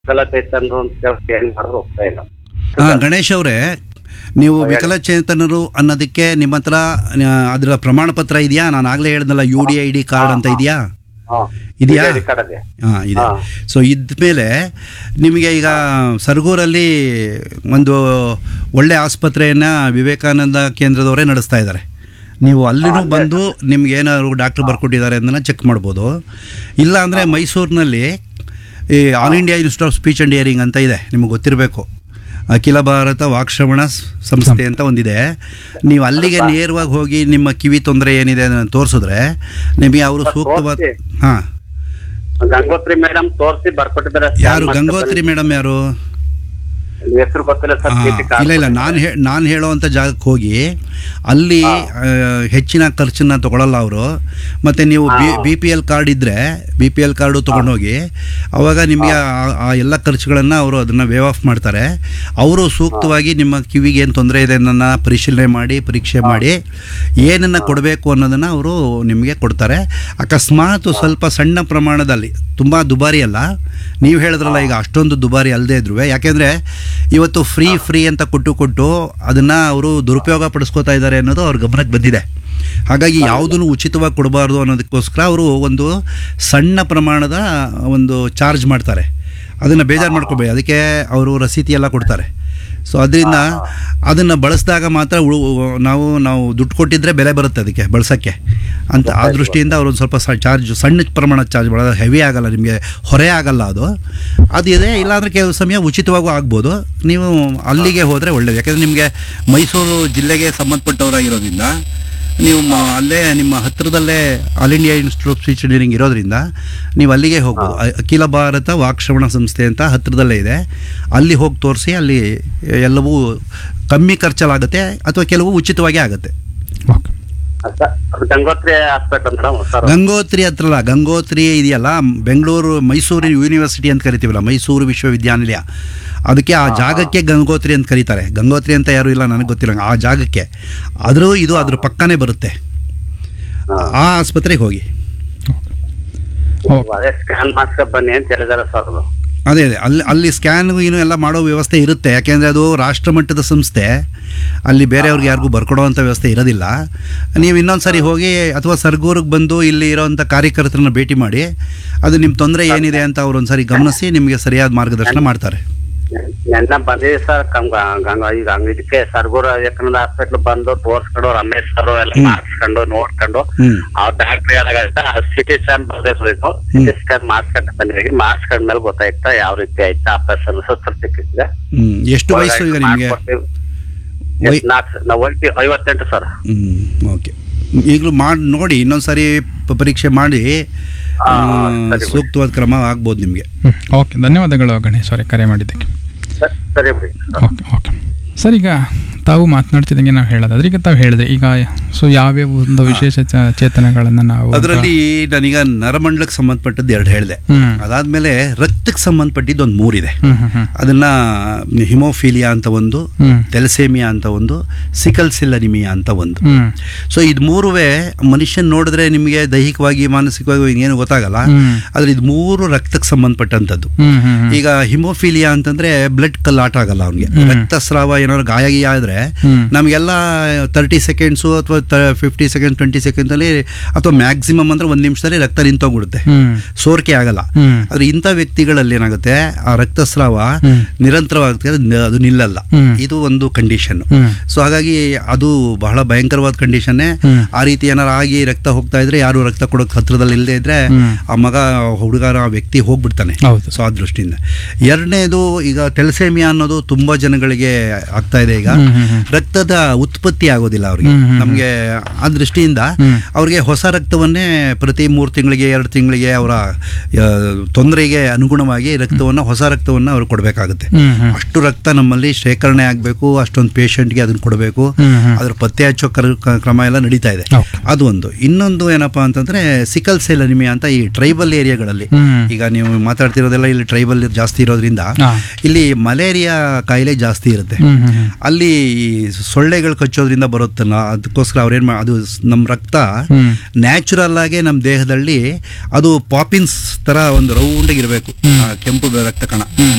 ವಿಕಲಚೇತನರು ಅಂತ ಕೇಳಿ ಏನ್ ಮಾಡಿದ್ರು ಹೋಗ್ತಾ ಇಲ್ಲ ಹಾ ಗಣೇಶ್ ಅವರೇ ನೀವು ವಿಕಲಚೇತನರು ಅನ್ನೋದಕ್ಕೆ ನಿಮ್ಮ ಹತ್ರ ಆ, ಅದರ ಪ್ರಮಾಣ ಪತ್ರ ಇದೆಯಾ ನಾನು ಆಗಲೇ ಹೇಳ್ದಲ್ಲ U D I D card ಅಂತ ಇದೆಯಾ ಹಾ ಇದೆಯಾ ಇದೆ ಕಡೆಗೆ ಹಾಂ ಇದೆ ಹಾ. ಸೊ ಇದ್ಮೇಲೆ ನಿಮಗೆ ಈಗ ಸರಗೂರಲ್ಲಿ ಒಂದು ಒಳ್ಳೆ ಆಸ್ಪತ್ರೆಯನ್ನು ವಿವೇಕಾನಂದ ಕೇಂದ್ರದವರೇ ನಡೆಸ್ತಾ ಇದ್ದಾರೆ ನೀವು ಅಲ್ಲಿನೂ ಬಂದು ನಿಮ್ಗೆ ಏನಾದ್ರು ಡಾಕ್ಟ್ರ್ ಬರ್ಕೊಟ್ಟಿದ್ದಾರೆ ಅದನ್ನು ಚೆಕ್ ಮಾಡ್ಬೋದು ಇಲ್ಲ ಅಂದರೆ ಮೈಸೂರಿನಲ್ಲಿ ಈ all India institute of speech and hearing ಅಂತ ಇದೆ ನಿಮಗೆ ಗೊತ್ತಿರಬೇಕು ಅಖಿಲ ಭಾರತ ವಾಕ್ಶ್ರವಣ ಸ್- ಸಂಸ್ಥೆ ಅಂತ ಒಂದಿದೆ ನೀವು ಅಲ್ಲಿಗೆ ನೇರವಾಗಿ ಹೋಗಿ ನಿಮ್ಮ ಕಿವಿ ತೊಂದರೆ ಏನಿದೆ ಅದನ್ನು ತೋರಿಸಿದ್ರೆ ನಿಮಗೆ ಅವರು ಸೂಕ್ತವಾದ ತೋರ್ಸಿ. ಹಾಂ ಗಂಗೋತ್ರಿ ಮೇಡಮ್ ತೋರಿಸಿ ಬರ್ಕೊಟ್ಟಿದ್ದಾರೆ ಯಾರು ಗಂಗೋತ್ರಿ ಮೇಡಮ್ ಯಾರು ಹೆಸರು ಗೊತ್ತಿಲ್ಲ ಸರ್ ಆ, ಚೀಟಿ ಕಾರ್ಡ್ ಇಲ್ಲ ಇಲ್ಲ ನಾನು ಹೇ ನಾನು ಹೇಳೋವಂಥ ಜಾಗಕ್ಕೆ ಹೋಗಿ ಅಲ್ಲಿ ಆ, ಹೆಚ್ಚಿನ ಖರ್ಚನ್ನ ತಗೊಳ್ಳಲ್ಲ ಅವರು ಮತ್ತು ನೀವು B B P L card ಇದ್ದರೆ ಬಿ ಪಿ ಎಲ್ ಕಾರ್ಡು ತೊಗೊಂಡೋಗಿ ಅವಾಗ ನಿಮಗೆ ಆ- ಆ ಎಲ್ಲ ಖರ್ಚುಗಳನ್ನು ಅವರು ಅದನ್ನು ವೇವ್ ಆಫ್ ಮಾಡ್ತಾರೆ ಅವರು ಸೂಕ್ತವಾಗಿ ನಿಮ್ಮ ಕಿವಿಗೆ ಏನು ತೊಂದರೆ ಇದೆ ಅನ್ನೋದನ್ನ ಪರಿಶೀಲನೆ ಮಾಡಿ ಪರೀಕ್ಷೆ ಮಾಡಿ ಏನನ್ನು ಕೊಡಬೇಕು ಅನ್ನೋದನ್ನು ಅವರು ನಿಮಗೆ ಕೊಡ್ತಾರೆ ಅಕಸ್ಮಾತ್ ಸ್ವಲ್ಪ ಸಣ್ಣ ಪ್ರಮಾಣದಲ್ಲಿ ತುಂಬ ದುಬಾರಿ ಅಲ್ಲ ನೀವು ಹೇಳಿದ್ರಲ್ಲ ಈಗ ಅಷ್ಟೊಂದು ದುಬಾರಿ ಅಲ್ಲದೆ ಇದ್ರು ಯಾಕೆಂದರೆ ಇವತ್ತು ಫ್ರೀ ಫ್ರೀ ಅಂತ ಕೊಟ್ಟು ಕೊಟ್ಟು ಅದನ್ನು ಅವರು ದುರುಪಯೋಗ ಪಡಿಸ್ಕೋತಾ ಇದ್ದಾರೆ ಅನ್ನೋದು ಅವ್ರ ಗಮನಕ್ಕೆ ಬಂದಿದೆ ಹಾಗಾಗಿ ಯಾವುದನ್ನು ಉಚಿತವಾಗಿ ಕೊಡಬಾರ್ದು ಅನ್ನೋದಕ್ಕೋಸ್ಕರ ಅವರು ಒಂದು ಸಣ್ಣ ಪ್ರಮಾಣದ ಒಂದು ಚಾರ್ಜ್ ಮಾಡ್ತಾರೆ ಅದನ್ನು ಬೇಜಾರು ಮಾಡ್ಕೋಬೇಡಿ ಅದಕ್ಕೆ ಅವರು ರಸೀತಿ ಎಲ್ಲ ಕೊಡ್ತಾರೆ ಸೊ ಅದರಿಂದ ಅದನ್ನು ಬಳಸಿದಾಗ ಮಾತ್ರ ಉಳು ನಾವು ನಾವು ದುಡ್ಡು ಕೊಟ್ಟಿದ್ರೆ ಬೆಲೆ ಬರುತ್ತೆ ಅದಕ್ಕೆ ಬಳಸೋಕ್ಕೆ ಅಂತ ಆ ದೃಷ್ಟಿಯಿಂದ ಅವರು ಒಂದು ಸ್ವಲ್ಪ ಸ ಚಾರ್ಜ್ ಸಣ್ಣ ಪ್ರಮಾಣದ ಚಾರ್ಜ್ ಮಾಡೋದು ಹೆವಿ ಆಗಲ್ಲ ನಿಮಗೆ ಹೊರೆ ಆಗಲ್ಲ ಅದು ಅದು ಇದೆ ಇಲ್ಲಾಂದರೆ ಕೆಲವು ಸಮಯ ಉಚಿತವಾಗೂ ಆಗ್ಬೋದು ನೀವು ಅಲ್ಲಿಗೆ ಹೋದರೆ ಒಳ್ಳೆಯದು ಯಾಕೆಂದರೆ ನಿಮಗೆ ಮೈಸೂರು ಜಿಲ್ಲೆಗೆ ಸಂಬಂಧಪಟ್ಟವರಾಗಿರೋದ್ರಿಂದ ನೀವು ಮ- ಅಲ್ಲೇ ನಿಮ್ಮ ಹತ್ತಿರದಲ್ಲೇ all India institute of speech engineering ಇರೋದ್ರಿಂದ ನೀವು ಅಲ್ಲಿಗೆ ಹೋಗ್ಬೋದು ಅ- ಅಖಿಲ ಭಾರತ ವಾಕ್ಶ್ರವಣ ಸಂಸ್ಥೆ ಅಂತ ಹತ್ತಿರದಲ್ಲೇ ಇದೆ ಅಲ್ಲಿ ಹೋಗಿ ತೋರಿಸಿ ಅಲ್ಲಿ ಎಲ್ಲವೂ ಕಮ್ಮಿ ಖರ್ಚಲ್ಲಾಗುತ್ತೆ ಅಥವಾ ಕೆಲವು ಉಚಿತವಾಗಿ ಆಗುತ್ತೆ ಓಕೆ ಸರ್, ಅದು Gangotri hospital madam sir Gangotri ಹತ್ರ ಅಲ್ಲ ಗಂಗೋತ್ರಿ ಇದೆಯಲ್ಲ ಬೆಂಗಳೂರು ಮೈಸೂರು ಯೂನಿವರ್ಸಿಟಿ ಅಂತ ಕರಿತೀವಲ್ಲ ಮೈಸೂರು ವಿಶ್ವವಿದ್ಯಾನಿಲಯ ಅದಕ್ಕೆ ಆ ಜಾಗಕ್ಕೆ ಗಂಗೋತ್ರಿ ಅಂತ ಕರೀತಾರೆ ಗಂಗೋತ್ರಿ ಅಂತ ಯಾರು ಇಲ್ಲ ನನಗೆ ಗೊತ್ತಿಲ್ಲ ಆ ಜಾಗಕ್ಕೆ ಆದರೂ ಇದು ಅದ್ರ ಪಕ್ಕನೇ ಬರುತ್ತೆ ಆ ಆಸ್ಪತ್ರೆಗೆ ಹೋಗಿ ಓಕೆ ಅದೇ ಸ್ಕ್ಯಾನ್ ಮಾಡ್ಸ್ಕೊಂಡ್ ಬನ್ನಿ ಅಂತ ಹೇಳಿದಾರೆ ಸರ್ ಅದು ಅದೇ ಅದೇ ಅಲ್ಲಿ ಅಲ್ಲಿ ಸ್ಕ್ಯಾನ್ ಏನು ಎಲ್ಲ ಮಾಡೋ ವ್ಯವಸ್ಥೆ ಇರುತ್ತೆ ಯಾಕೆಂದರೆ ಅದು ರಾಷ್ಟ್ರಮಟ್ಟದ ಸಂಸ್ಥೆ ಅಲ್ಲಿ ಬೇರೆಯವ್ರಿಗೆ ಯಾರಿಗೂ ಬರ್ಕೊಡೋವಂಥ ವ್ಯವಸ್ಥೆ ಇರೋದಿಲ್ಲ ನೀವು ಇನ್ನೊಂದು ಸರಿ ಹೋಗಿ ಅಥವಾ ಸರ್ಗೂರಿಗೆ ಬಂದು ಇಲ್ಲಿ ಇರೋವಂಥ ಕಾರ್ಯಕರ್ತರನ್ನ ಭೇಟಿ ಮಾಡಿ ಅದು ನಿಮ್ಮ ತೊಂದರೆ ಏನಿದೆ ಅಂತ ಅವ್ರು ಒಂದು ಸರಿ ಗಮನಿಸಿ ನಿಮಗೆ ಸರಿಯಾದ ಮಾರ್ಗದರ್ಶನ ಮಾಡ್ತಾರೆ ನೆನ್ನ ಬಂದಿದೆ ಸರ್ ಗಂಗ ಗಂಗ ಈಗ ಹಂಗ್ ಇದಕ್ಕೆ ಸರ್ಗೂರ್ ವಿವೇಕಾನಂದ ಹಾಸ್ಪಿಟ್ಲ್ ಬಂದು ತೋರ್ಸ್ಕೊಂಡು ರಮೇಶ್ ಸರ್ ಎಲ್ಲ ಮಾಡಿಸ್ಕೊಂಡು ನೋಡ್ಕೊಂಡು ಹ್ಞೂ ಆ ಡಾಕ್ಟರ್ ಹೇಳಾಗತ್ತ ಸಿಟಿ ಸ್ಕ್ಯಾನ್ ಬರ್ದೇ ಇದು ಸಿಟಿ ಸ್ಕ್ಯಾನ್ ಮಾಡಿಸ್ಕೊಂಡು ಬಂದಿದ್ದೀವಿ ಮಾಡಿಸ್ಕೊಂಡ್ಮೇಲೆ ಗೊತ್ತಾಯ್ತಾ ಯಾವ ರೀತಿ ಆಯ್ತಾ ಆಪರೇಷನ್ ಸುತ್ತ ಸಿಕ್ಕಿದೆ ಹ್ಞೂ ಎಷ್ಟು ವಯಸ್ಸು ಈಗ ನಿಮಗೆ ವೈ- ನಾವು ಐವತ್ತೆಂಟು ಸರ್ ಹ್ಞೂ ಓಕೆ ಈಗಲೂ ಮಾಡಿ ನೋಡಿ ಇನ್ನೊಂದು ಸರಿ ಪ- ಪರೀಕ್ಷೆ ಮಾಡಿ ಹಾ, ಆ, ಸರಿ. ಸೂಕ್ತವಾದ ಕ್ರಮ ಆಗ್ಬೋದು ನಿಮಗೆ ಹ್ಮ್. ಓಕೆ ಧನ್ಯವಾದಗಳು ಗಣೇಶ್ ಅವರೇ ಕರೆ ಮಾಡಿದ್ದಕ್ಕೆ ಸರಿ ಬಿಡಿ ಓಕೆ ಓಕೆ ಸರ್ ಈಗ ತಾವು ಮಾತನಾಡ್ತಿದ್ದಂಗೆ ನಾವು ಹೇಳೋದಾದ್ರೆ ಈಗ ತಾವು ಹೇಳಿದ್ರೆ ಈಗ ಸೊ ಯಾವ್ಯಾವ ಒಂದು ವಿಶೇಷ ಚ- ಚೇತನಗಳನ್ನು ನಾವು ಅದರಲ್ಲಿ ನಾನೀಗ ನರಮಂಡಲಕ್ಕೆ ಸಂಬಂಧಪಟ್ಟದ್ದು ಎರಡು ಹೇಳಿದೆ ಹ್ಮ್ ಅದಾದ್ಮೇಲೆ ರಕ್ತಕ್ಕೆ ಸಂಬಂಧಪಟ್ಟಿದ್ದು ಒಂದು ಮೂರಿದೆ ಹ್ಮ್ ಹ್ಮ್ ಹ್ಮ್ ಅದನ್ನ ಹಿಮೋಫೀಲಿಯಾ ಅಂತ ಒಂದು ಹ್ಮ್ ತೆಲಸೇಮಿಯಾ ಅಂತ ಒಂದು ಸಿಕಲ್ ಸಿಲ್ ಅನಿಮಿಯಾ ಅಂತ ಒಂದು ಹ್ಮ್ ಸೊ ಇದು ಮೂರುವೇ ಮನುಷ್ಯನ್ ನೋಡಿದ್ರೆ ನಿಮಗೆ ದೈಹಿಕವಾಗಿ ಮಾನಸಿಕವಾಗಿ ಏನು ಗೊತ್ತಾಗಲ್ಲ ಹ್ಮ್. ಆದ್ರೆ ಇದು ಮೂರು ರಕ್ತಕ್ಕೆ ಸಂಬಂಧಪಟ್ಟಂಥದ್ದು ಹ್ಮ್ ಹ್ಮ್ ಹ್ಮ್ ಈಗ ಹಿಮೋಫೀಲಿಯಾ ಅಂತಂದ್ರೆ ಬ್ಲಡ್ ಕಲ್ಲಾಟ ಆಗಲ್ಲ ಅವ್ನಿಗೆ ಹ್ಮ್. ರಕ್ತಸ್ರಾವ ಏನಾದ್ರು ಗಾಯ ಗೀಯ ಆದ್ರೆ ಹ್ಮ್. ನಮಗೆಲ್ಲ ತರ್ಟಿ ಸೆಕೆಂಡ್ಸು ಅಥವಾ ಫಿಫ್ಟಿ ಸೆಕೆಂಡ್ ಟ್ವೆಂಟಿ ಸೆಕೆಂಡ್ಸಲ್ಲಿ ಅಥವಾ ಮ್ಯಾಕ್ಸಿಮಮ್ ಅಂದ್ರೆ ಒಂದು ನಿಮಿಷದಲ್ಲಿ ರಕ್ತ ನಿಂತೋಗ್ಬಿಡುತ್ತೆ ಹ್ಮ್ ಸೋರಿಕೆ ಆಗಲ್ಲ ಹ್ಮ್ ಆದ್ರೆ ಇಂಥ ವ್ಯಕ್ತಿಗಳಲ್ಲಿ ಏನಾಗುತ್ತೆ ಆ ರಕ್ತಸ್ರಾವ ಹ್ಮ್. ನಿರಂತರವಾಗುತ್ತೆ ಅದು ನ- ಅದು ನಿಲ್ಲಲ್ಲ ಹ್ಮ್. ಇದು ಒಂದು ಕಂಡೀಷನ್ ಹ್ಮ್ ಸೊ ಹಾಗಾಗಿ ಅದು ಬಹಳ ಭಯಂಕರವಾದ ಕಂಡೀಷನ್ನೇ ಹ್ಮ್. ಆ ರೀತಿ ಏನಾರು ಆಗಿ ರಕ್ತ ಹೋಗ್ತಾ ಇದ್ರೆ ಯಾರು ರಕ್ತ ಕೊಡೋಕೆ ಹತ್ರದಲ್ಲಿ ಇಲ್ಲದೆ ಇದ್ರೆ ಹ್ಮ್. ಆ ಮಗ ಹುಡುಗರ ಆ ವ್ಯಕ್ತಿ ಹೋಗ್ಬಿಡ್ತಾನೆ ಹೌದು. ಸೊ ಆ ದೃಷ್ಟಿಯಿಂದ ಎರಡನೇದು ಈಗ ಟೆಲಸೇಮಿಯಾ ಅನ್ನೋದು ತುಂಬಾ ಜನಗಳಿಗೆ ಆಗ್ತಾ ಇದೆ ಈಗ ಹ್ಮ್, ಹ್ಮ್, ಹ್ಮ್. ರಕ್ತದ ಉತ್ಪತ್ತಿ ಆಗೋದಿಲ್ಲ ಅವ್ರಿಗೆ ಹ್ಮ್, ಹ್ಮ್, ಹ್ಮ್. ನಮಗೆ ಆ ದೃಷ್ಟಿಯಿಂದ ಹ್ಮ್. ಅವ್ರಿಗೆ ಹೊಸ ರಕ್ತವನ್ನೇ ಪ್ರತಿ ಮೂರು ತಿಂಗಳಿಗೆ ಎರಡು ತಿಂಗಳಿಗೆ ಅವರ ತೊಂದರೆಗೆ ಅನುಗುಣವಾಗಿ ರಕ್ತವನ್ನು ಹೊಸ ರಕ್ತವನ್ನು ಅವ್ರು ಕೊಡಬೇಕಾಗುತ್ತೆ ಹ್ಮ್ ಹ್ಮ್ ಅಷ್ಟು ರಕ್ತ ನಮ್ಮಲ್ಲಿ ಶೇಖರಣೆ ಆಗಬೇಕು ಅಷ್ಟೊಂದು ಪೇಷಂಟ್ಗೆ ಅದನ್ನು ಕೊಡಬೇಕು ಹ್ಮ್ ಹ್ಮ್. ಅದ್ರ ಪತ್ತೆ ಹಚ್ಚೋ ಕರ್- ಕ- ಕ್ರಮ ಎಲ್ಲ ನಡೀತಾ ಇದೆ Okay. ಅದು ಒಂದು ಇನ್ನೊಂದು ಏನಪ್ಪಾ ಅಂತಂದ್ರೆ ಸಿಕಲ್ ಸೆಲ್ ಅನಿಮಿಯಾ ಅಂತ ಈ ಟ್ರೈಬಲ್ ಏರಿಯಾಗಳಲ್ಲಿ ಹ್ಮ್. ಈಗ ನೀವು ಮಾತಾಡ್ತಿರೋದೆಲ್ಲ ಇಲ್ಲಿ ಟ್ರೈಬಲ್ ಜಾಸ್ತಿ ಇರೋದ್ರಿಂದ ಹಾ. ಇಲ್ಲಿ ಮಲೇರಿಯಾ ಕಾಯಿಲೆ ಜಾಸ್ತಿ ಇರುತ್ತೆ ಹ್ಮ್ ಹ್ಮ್ ಹ್ಮ್ ಅಲ್ಲಿ ಈ ಸೊಳ್ಳೆಗಳು ಕಚ್ಚೋದ್ರಿಂದ ಬರುತ್ತಲ್ಲ ಅದಕ್ಕೋಸ್ಕರ ಅವ್ರೇನು ಮಾ ಅದು ನಮ್ಮ ರಕ್ತ ಹ್ಮ್. ನ್ಯಾಚುರಲ್ ಆಗಿ ನಮ್ಮ ದೇಹದಲ್ಲಿ ಅದು ಪಾಪಿನ್ಸ್ ಥರ ಒಂದು ರೌಂಡಿಗೆ ಇರಬೇಕು ಕೆಂಪು ರಕ್ತ ಕಣ